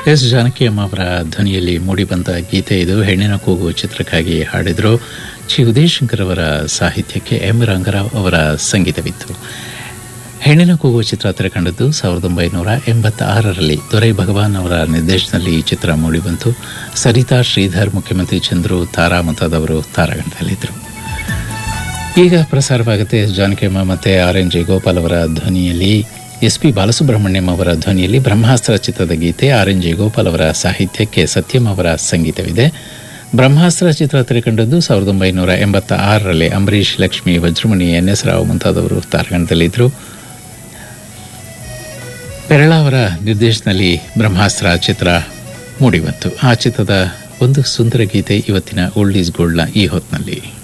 S ಜಾನಕಿಯಮ್ಮ ಅವರ ಧ್ವನಿಯಲ್ಲಿ ಮೂಡಿಬಂದ ಗೀತೆ ಇದು ಹೆಣ್ಣಿನ ಕೂಗು ಚಿತ್ರಕ್ಕಾಗಿ ಹಾಡಿದರು ಚಿ ಉದಯಶಂಕರ್ ಅವರ ಸಾಹಿತ್ಯಕ್ಕೆ ಎಂ ರಂಗರಾವ್ ಅವರ ಸಂಗೀತವಿತ್ತು ಹೆಣ್ಣಿನ ಕೂಗು ಚಿತ್ರ ತೆರೆಕಂಡದ್ದು ಸಾವಿರದ ಒಂಬೈನೂರ ಎಂಬತ್ತ ಆರರಲ್ಲಿ ದೊರೈ ಭಗವಾನ್ ಅವರ ನಿರ್ದೇಶನದಲ್ಲಿ ಈ ಚಿತ್ರ ಮೂಡಿಬಂತು ಸರಿತಾ ಶ್ರೀಧರ್ ಮುಖ್ಯಮಂತ್ರಿ ಚಂದ್ರು ತಾರಾ ಮುಂತಾದವರು ತಾರಾಗಣದಲ್ಲಿದ್ದರು ಈಗ ಪ್ರಸಾರವಾಗುತ್ತೆ ಎಸ್ ಜಾನಕಿಯಮ್ಮ ಮತ್ತು ಆರ್ ಎನ್ ಜಯಗೋಪಾಲ್ ಅವರ ಧ್ವನಿಯಲ್ಲಿ ಎಸ್ ಪಿ ಬಾಲಸುಬ್ರಹ್ಮಣ್ಯಂ ಅವರ ಧ್ವನಿಯಲ್ಲಿ ಬ್ರಹ್ಮಾಸ್ತ್ರ ಚಿತ್ರದ ಗೀತೆ ಆರ್ ಎನ್ ಜಯಗೋಪಾಲ್ ಅವರ ಸಾಹಿತ್ಯಕ್ಕೆ ಸತ್ಯಂ ಅವರ ಸಂಗೀತವಿದೆ ಬ್ರಹ್ಮಾಸ್ತ್ರ ಚಿತ್ರ ತೆರೆಕಂಡದ್ದು ಸಾವಿರದ ಒಂಬೈನೂರ ಎಂಬತ್ತ ಆರರಲ್ಲಿ ಅಂಬರೀಷ್ ಲಕ್ಷ್ಮಿ ವಜ್ರಮಣಿ ಎನ್ ಎಸ್ ರಾವ್ ಮುಂತಾದವರು ತಾರಗಣದಲ್ಲಿದ್ದರು ಪೆರಳ ಅವರ ನಿರ್ದೇಶನದಲ್ಲಿ ಬ್ರಹ್ಮಾಸ್ತ್ರ ಚಿತ್ರ ಮೂಡಿಬಂತು ಆ ಚಿತ್ರದ ಒಂದು ಸುಂದರ ಗೀತೆ ಇವತ್ತಿನ ಓಲ್ಡ್ ಈಸ್ ಗೋಲ್ಡ್ನ ಈ ಹೊತ್ತಿನಲ್ಲಿ